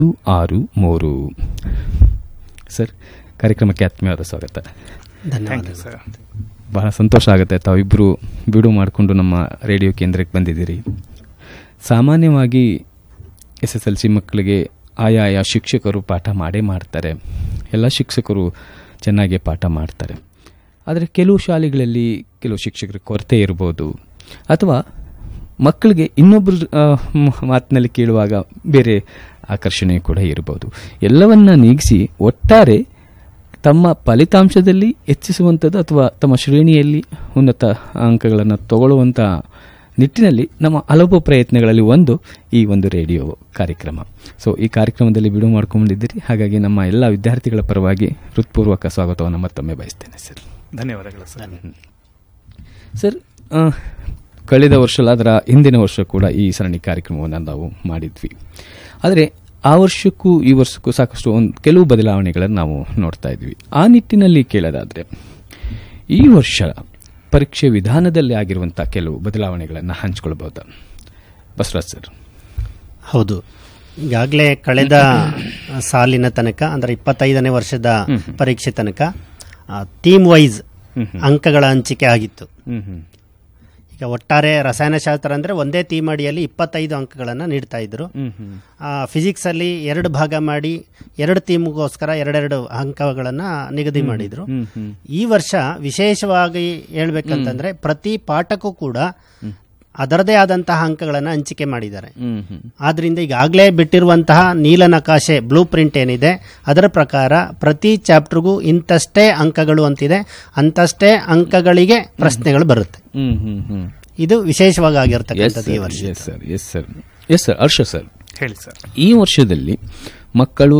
ಆರು ಮೂರು ಸರ್ ಕಾರ್ಯಕ್ರಮಕ್ಕೆ ಆತ್ಮೀಯವಾದ ಸ್ವಾಗತ ಥ್ಯಾಂಕ್ ಯು ಸರ್ ಬಹಳ ಸಂತೋಷ ಆಗುತ್ತೆ ತಾವಿಬ್ಬರು ಬಿಡು ಮಾಡಿಕೊಂಡು ನಮ್ಮ ರೇಡಿಯೋ ಕೇಂದ್ರಕ್ಕೆ ಬಂದಿದ್ದೀರಿ ಸಾಮಾನ್ಯವಾಗಿ ಎಸ್ ಎಸ್ ಎಲ್ ಸಿ ಮಕ್ಕಳಿಗೆ ಆಯಾ ಆಯಾ ಶಿಕ್ಷಕರು ಪಾಠ ಮಾಡೇ ಮಾಡ್ತಾರೆ ಎಲ್ಲ ಶಿಕ್ಷಕರು ಚೆನ್ನಾಗಿ ಪಾಠ ಮಾಡ್ತಾರೆ ಆದರೆ ಕೆಲವು ಶಾಲೆಗಳಲ್ಲಿ ಕೆಲವು ಶಿಕ್ಷಕರ ಕೊರತೆ ಇರ್ಬೋದು ಅಥವಾ ಮಕ್ಕಳಿಗೆ ಇನ್ನೊಬ್ಬರ ಆ, ಮ್- ಮಾತಿನಲ್ಲಿ ಕೇಳುವಾಗ ಬೇರೆ ಆಕರ್ಷಣೆ ಕೂಡ ಇರ್ಬೋದು ಎಲ್ಲವನ್ನ ನೀಗಿಸಿ ಒಟ್ಟಾರೆ ತಮ್ಮ ಫಲಿತಾಂಶದಲ್ಲಿ ಹೆಚ್ಚಿಸುವಂಥದ್ದು ಅಥವಾ ತಮ್ಮ ಶ್ರೇಣಿಯಲ್ಲಿ ಉನ್ನತ ಅಂಕಗಳನ್ನು ತಗೊಳ್ಳುವಂಥ ನಿಟ್ಟಿನಲ್ಲಿ ನಮ್ಮ ಹಲವು ಪ್ರಯತ್ನಗಳಲ್ಲಿ ಒಂದು ಈ ಒಂದು ರೇಡಿಯೋ ಕಾರ್ಯಕ್ರಮ ಸೊ ಈ ಕಾರ್ಯಕ್ರಮದಲ್ಲಿ ಬಿಡುವು ಮಾಡ್ಕೊಂಡಿದ್ದೀರಿ ಹಾಗಾಗಿ ನಮ್ಮ ಎಲ್ಲ ವಿದ್ಯಾರ್ಥಿಗಳ ಪರವಾಗಿ ಹೃತ್ಪೂರ್ವಕ ಸ್ವಾಗತವನ್ನು ಮತ್ತೊಮ್ಮೆ ಬಯಸ್ತೇನೆ ಸರ್ ಧನ್ಯವಾದಗಳು ಸರ್ ಸರ್ ಆ, ಕಳೆದ ವರ್ಷ ಅಲ್ಲ ಅದರ ಹಿಂದಿನ ವರ್ಷ ಕೂಡ ಈ ಸರಣಿ ಕಾರ್ಯಕ್ರಮವನ್ನು ನಾವು ಮಾಡಿದ್ವಿ ಆದರೆ ಆ ವರ್ಷಕ್ಕೂ ಈ ವರ್ಷಕ್ಕೂ ಸಾಕಷ್ಟು ಒಂದು ಕೆಲವು ಬದಲಾವಣೆಗಳನ್ನು ನಾವು ನೋಡ್ತಾ ಇದ್ವಿ ಆ ನಿಟ್ಟಿನಲ್ಲಿ ಕೇಳೋದಾದರೆ ಈ ವರ್ಷ ಪರೀಕ್ಷೆ ವಿಧಾನದಲ್ಲಿ ಆಗಿರುವಂಥ ಕೆಲವು ಬದಲಾವಣೆಗಳನ್ನು ಹಂಚ್ಕೊಳ್ಬಹುದಾ ಬಸವರಾಜ್ ಸರ್ ಹೌದು ಈಗಾಗಲೇ ಕಳೆದ ಸಾಲಿನ ತನಕ ಅಂದ್ರೆ ಇಪ್ಪತ್ತೈದನೇ ವರ್ಷದ ಪರೀಕ್ಷೆ ತನಕ ಥೀಮ್ ವೈಸ್ ಅಂಕಗಳ ಹಂಚಿಕೆ ಆಗಿತ್ತು ಹ್ಮ್ ಹ್ಮ್ ಈಗ ಒಟ್ಟಾರೆ ರಸಾಯನಶಾಸ್ತ್ರ ಅಂದ್ರೆ ಒಂದೇ ಥೀಮ್ ಅಡಿಯಲ್ಲಿ ಇಪ್ಪತ್ತೈದು ಅಂಕಗಳನ್ನು ನೀಡ್ತಾ ಇದ್ರು ಹ್ಮ್ ಹ್ಮ್ ಫಿಸಿಕ್ಸ್ ಅಲ್ಲಿ ಎರಡು ಭಾಗ ಮಾಡಿ ಎರಡು ಥೀಮ್ಗೋಸ್ಕರ ಎರಡೆರಡು ಅಂಕಗಳನ್ನು ನಿಗದಿ ಮಾಡಿದ್ರು ಹ್ಮ್ ಹ್ಮ್ ಈ ವರ್ಷ ವಿಶೇಷವಾಗಿ ಹೇಳ್ಬೇಕಂತಂದ್ರೆ ಪ್ರತಿ ಪಾಠಕ್ಕೂ ಕೂಡ ಅದರದೇ ಆದಂತಹ ಅಂಕಗಳನ್ನು ಹಂಚಿಕೆ ಮಾಡಿದ್ದಾರೆ ಹ್ಮ್ ಹ್ಮ್ ಆದ್ರಿಂದ ಈಗಾಗಲೇ ಬಿಟ್ಟಿರುವಂತಹ ನೀಲನಕಾಶೆ ಬ್ಲೂ ಪ್ರಿಂಟ್ ಏನಿದೆ ಅದರ ಪ್ರಕಾರ ಪ್ರತಿ ಚಾಪ್ಟರ್ಗೂ ಇಂತಷ್ಟೇ ಅಂಕಗಳು ಅಂತಿದೆ ಅಂತಷ್ಟೇ ಅಂಕಗಳಿಗೆ ಪ್ರಶ್ನೆಗಳು ಬರುತ್ತೆ ಹ್ಮ್ ಹ್ಮ್ ಹ್ಮ್ ಇದು ವಿಶೇಷವಾಗಿ ಆಗಿರ್ತಕ್ಕಂಥದ್ದು ಈ ವರ್ಷ yes sir yes sir yes sir Harsha sir ಹೇಳಿ ಸರ್ ಈ ವರ್ಷದಲ್ಲಿ ಮಕ್ಕಳು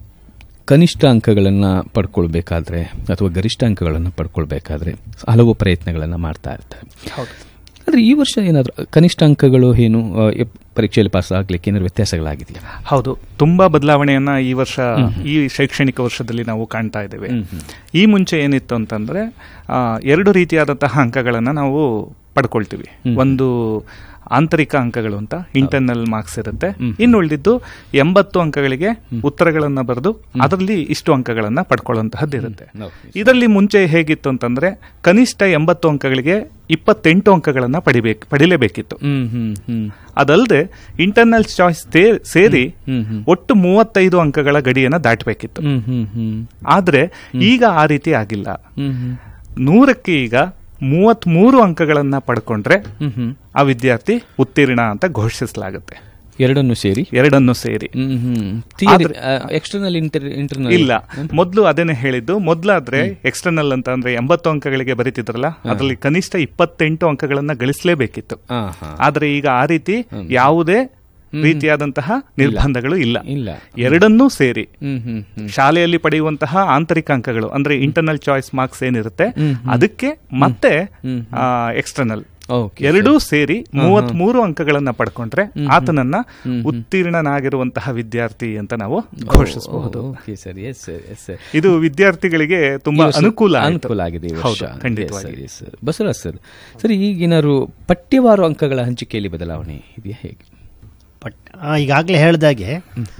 ಕನಿಷ್ಠ ಅಂಕಗಳನ್ನು ಪಡ್ಕೊಳ್ಬೇಕಾದ್ರೆ ಅಥವಾ ಗರಿಷ್ಠ ಅಂಕಗಳನ್ನು ಪಡ್ಕೊಳ್ಬೇಕಾದ್ರೆ ಹಲವು ಪ್ರಯತ್ನಗಳನ್ನು ಮಾಡ್ತಾ ಇರ್ತಾರೆ ಹೌದು ಆದರೆ ಈ ವರ್ಷ ಏನಾದರೂ ಕನಿಷ್ಠ ಅಂಕಗಳು ಏನು ಆ, ಎಪ್- ಪರೀಕ್ಷೆಯಲ್ಲಿ ಪಾಸ್ ಆಗ್ಲಿಕ್ಕೆ ಏನಾದ್ರು ವ್ಯತ್ಯಾಸಗಳಾಗಿದೆಯಾ ಹೌದು ತುಂಬಾ ಬದಲಾವಣೆಯನ್ನ ಈ ವರ್ಷ ಈ ಶೈಕ್ಷಣಿಕ ವರ್ಷದಲ್ಲಿ ನಾವು ಕಾಣ್ತಾ ಇದ್ದೇವೆ ಈ ಮುಂಚೆ ಏನಿತ್ತು ಅಂತಂದ್ರೆ ಆ, ಎರಡು ರೀತಿಯಾದಂತಹ ಅಂಕಗಳನ್ನ ನಾವು ಪಡ್ಕೊಳ್ತೀವಿ ಒಂದು ಆಂತರಿಕ ಅಂಕಗಳು ಅಂತ ಇಂಟರ್ನಲ್ ಮಾರ್ಕ್ಸ್ ಇರುತ್ತೆ ಇನ್ನು ಉಳಿದಿದ್ದು ಎಂಬತ್ತು ಅಂಕಗಳಿಗೆ ಉತ್ತರಗಳನ್ನ ಬರೆದು ಅದರಲ್ಲಿ ಇಷ್ಟು ಅಂಕಗಳನ್ನ ಪಡ್ಕೊಳ್ಳುವಂತಹದ್ದು ಇರುತ್ತೆ ಇದರಲ್ಲಿ ಮುಂಚೆ ಹೇಗಿತ್ತು ಅಂತಂದ್ರೆ ಕನಿಷ್ಠ ಎಂಬತ್ತು ಅಂಕಗಳಿಗೆ ಇಪ್ಪತ್ತೆಂಟು ಅಂಕಗಳನ್ನ ಪಡಿಬೇಕು ಪಡಿಲೇಬೇಕಿತ್ತು ಹ್ಮ್ ಹ್ಮ್ ಹ್ಮ್ ಅದಲ್ಲದೆ ಇಂಟರ್ನಲ್ ಚಾಯ್ಸ್ ಸೇರಿ ಹ್ಮ್ ಹ್ಮ್ ಒಟ್ಟು ಮೂವತ್ತೈದು ಅಂಕಗಳ ಗಡಿಯನ್ನ ದಾಟಬೇಕಿತ್ತು ಹ್ಮ್ ಹ್ಮ್ ಹ್ಮ್ ಆದ್ರೆ ಈಗ ಆ ರೀತಿ ಆಗಿಲ್ಲ ಹ್ಮ್ ಹ್ಮ್ ನೂರಕ್ಕೆ ಈಗ ಮೂವತ್ತ್ ಮೂರು ಅಂಕಗಳನ್ನ ಪಡ್ಕೊಂಡ್ರೆ ಹ್ಮ್ ಹ್ಮ್ ಆ ವಿದ್ಯಾರ್ಥಿ ಉತ್ತೀರ್ಣ ಅಂತ ಘೋಷಿಸಲಾಗುತ್ತೆ ಎರಡನ್ನು ಸೇರಿ ಎರಡನ್ನು ಸೇರಿ ಹ್ಮ್ ಹ್ಮ್ ಎಕ್ಸ್ಟರ್ನಲ್ ಇಂಟರ್ ಇಂಟರ್ನಲ್ ಇಲ್ಲ ಮೊದಲು ಅದೇನೆ ಹೇಳಿದ್ದು ಮೊದ್ಲಾದ್ರೆ ಎಕ್ಸ್ಟರ್ನಲ್ ಅಂತ ಅಂದ್ರೆ ಎಂಬತ್ತು ಅಂಕಗಳಿಗೆ ಬರೀತಿದ್ರಲ್ಲ ಅದರಲ್ಲಿ ಕನಿಷ್ಠ ಇಪ್ಪತ್ತೆಂಟು ಅಂಕಗಳನ್ನ ಗಳಿಸಲೇಬೇಕಿತ್ತು ಹಾ ಹಾ ಆದ್ರೆ ಈಗ ಆ ರೀತಿ ಯಾವುದೇ ರೀತಿಯಾದಂತಹ ನಿರ್ಬಂಧಗಳು ಇಲ್ಲ ಇಲ್ಲ ಎರಡನ್ನೂ ಸೇರಿ ಹ್ಮ್ ಹ್ಮ್ ಹ್ಮ್ ಶಾಲೆಯಲ್ಲಿ ಪಡೆಯುವಂತಹ ಆಂತರಿಕ ಅಂಕಗಳು ಅಂದ್ರೆ ಇಂಟರ್ನಲ್ ಚಾಯ್ಸ್ ಮಾರ್ಕ್ಸ್ ಏನಿರುತ್ತೆ ಅದಕ್ಕೆ ಮತ್ತೆ ಎಕ್ಸ್ಟರ್ನಲ್ ಓಕೆ ಎರಡೂ ಸೇರಿ ಮೂವತ್ತ್ ಮೂರು ಅಂಕಗಳನ್ನ ಪಡ್ಕೊಂಡ್ರೆ ಆತನನ್ನ ಉತ್ತೀರ್ಣನಾಗಿರುವಂತಹ ವಿದ್ಯಾರ್ಥಿ ಅಂತ ನಾವು ಘೋಷಿಸಬಹುದು okay sir yes sir yes sir ಇದು ವಿದ್ಯಾರ್ಥಿಗಳಿಗೆ ತುಂಬಾ ಅನುಕೂಲ ಆಯ್ತು. ಅನುಕೂಲ ಆಗಿದೆ ಈ ವರ್ಷ ಹೌದು, ಖಂಡಿತವಾಗಿ. Yes, sir, yes, sir. Basavaraj sir sir ಈಗೇನಾದ್ರು ಪಠ್ಯವಾರು ಅಂಕಗಳ ಹಂಚಿಕೆಯಲ್ಲಿ ಬದಲಾವಣೆ ಇದೆಯಾ ಹೇಗೆ ಬಟ್ ಈಗಾಗಲೇ ಹೇಳ್ದಾಗೆ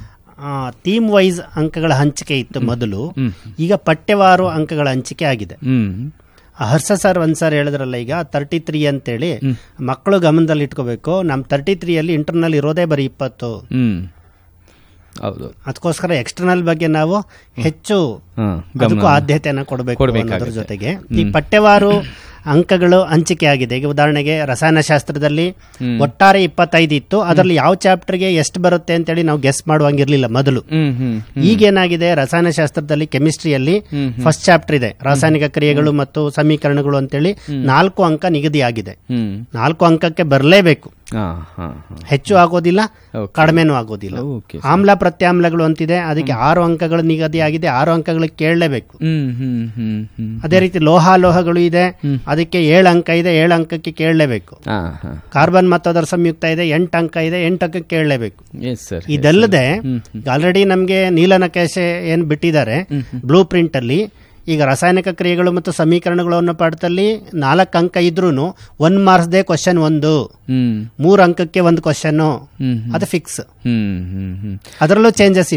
ಥೀಮ್ ವೈಸ್ ಅಂಕಗಳ ಹಂಚಿಕೆ ಇತ್ತು ಮೊದಲು ಈಗ ಪಠ್ಯವಾರು ಅಂಕಗಳ ಹಂಚಿಕೆ ಆಗಿದೆ ಹ್ಮ್ ಆ ಹರ್ಷ ಸರ್ ಒಂದ್ ಸರ್ ಹೇಳಿದ್ರಲ್ಲ ಈಗ ತರ್ಟಿ ತ್ರೀ ಅಂತೇಳಿ ಮಕ್ಕಳು ಗಮನದಲ್ಲಿ ಇಟ್ಕೋಬೇಕು ನಮ್ ತರ್ಟಿ ತ್ರೀಯಲ್ಲಿ ಇಂಟರ್ನಲ್ ಇರೋದೇ ಬರೀ ಇಪ್ಪತ್ತು ಹ್ಮ್ ಹೌದು ಅದಕ್ಕೋಸ್ಕರ ಎಕ್ಸ್ಟರ್ನಲ್ ಬಗ್ಗೆ ನಾವು ಹೆಚ್ಚು ಹಾ, ಅದಕ್ಕೂ ಗಮನ ಆದ್ಯತೆಯನ್ನು ಕೊಡಬೇಕು ಕೊಡ್ಬೇಕಾಗತ್ತೆ. ಅನ್ನೋದ್ರ ಜೊತೆಗೆ ಈ ಪಠ್ಯವಾರು ಅಂಕಗಳು ಹಂಚಿಕೆ ಆಗಿದೆ ಈಗ ಉದಾಹರಣೆಗೆ ರಸಾಯನಶಾಸ್ತ್ರದಲ್ಲಿ ಒಟ್ಟಾರೆ ಇಪ್ಪತ್ತೈದು ಇತ್ತು ಅದರಲ್ಲಿ ಯಾವ ಚಾಪ್ಟರ್ಗೆ ಎಷ್ಟು ಬರುತ್ತೆ ಅಂತೇಳಿ ನಾವು ಗೆಸ್ ಮಾಡುವಂಗಿರ್ಲಿಲ್ಲ ಮೊದಲು ಹ್ಮ್ ಹ್ಮ್ ಈಗೇನಾಗಿದೆ ರಸಾಯನಶಾಸ್ತ್ರದಲ್ಲಿ ಕೆಮಿಸ್ಟ್ರಿಯಲ್ಲಿ ಫಸ್ಟ್ ಚಾಪ್ಟರ್ ಇದೆ ರಾಸಾಯನಿಕ ಕ್ರಿಯೆಗಳು ಮತ್ತು ಸಮೀಕರಣಗಳು ಅಂತೇಳಿ ನಾಲ್ಕು ಅಂಕ ನಿಗದಿಯಾಗಿದೆ ಹ್ಮ್ ನಾಲ್ಕು ಅಂಕಕ್ಕೆ ಬರಲೇಬೇಕು ಹಾ ಹಾ ಹಾ ಹೆಚ್ಚು ಆಗೋದಿಲ್ಲ Okay. ಕಡಿಮೆನೂ ಆಗೋದಿಲ್ಲ ಓಕೆ ಆಮ್ಲ ಪ್ರತ್ಯಾಮ್ಲಗಳು ಅಂತಿದೆ ಅದಕ್ಕೆ ಆರು ಅಂಕಗಳು ನಿಗದಿಯಾಗಿದೆ ಆರು ಅಂಕಗಳು ಕೇಳಲೇಬೇಕು ಹ್ಮ್ ಹ್ಮ್ ಹ್ಮ್ ಹ್ಮ್ ಅದೇ ರೀತಿ ಲೋಹಾಲೋಹಗಳು ಇದೆ ಅದಕ್ಕೆ ಏಳು ಅಂಕ ಇದೆ ಏಳು ಅಂಕಕ್ಕೆ ಕೇಳಲೇಬೇಕು ಹಾ ಹಾ ಕಾರ್ಬನ್ ಮತ್ತು ಅದರ ಸಂಯುಕ್ತ ಇದೆ ಎಂಟು ಅಂಕ ಇದೆ ಎಂಟು ಅಂಕಕ್ಕೆ ಕೇಳಲೇಬೇಕು ಎಸ್ ಸರ್ ಇದಲ್ಲದೆ ಆಲ್ರೆಡಿ ನಮಗೆ ನೀಲನಕಾಶೆ ಏನ್ ಬಿಟ್ಟಿದ್ದಾರೆ ಬ್ಲೂ ಪ್ರಿಂಟ್ ಅಲ್ಲಿ ಈಗ ರಾಸಾಯನಿಕ ಕ್ರಿಯೆಗಳು ಮತ್ತು ಸಮೀಕರಣಗಳು ಅನ್ನೋ ಪಾಠದಲ್ಲಿ ನಾಲ್ಕು ಅಂಕ ಇದ್ರೂ ಒನ್ ಮಾರ್ಕ್ಸ್ದೇ ಕ್ವಶನ್ ಒಂದು ಹ್ಮ್ ಮೂರು ಅಂಕಕ್ಕೆ ಒಂದು ಕ್ವಶನ್ ಹ್ಮ್ ಅದು ಫಿಕ್ಸ್ ಹ್ಮ್ ಹ್ಮ್ ಹ್ಮ್ ಅದರಲ್ಲೂ ಚೇಂಜಸ್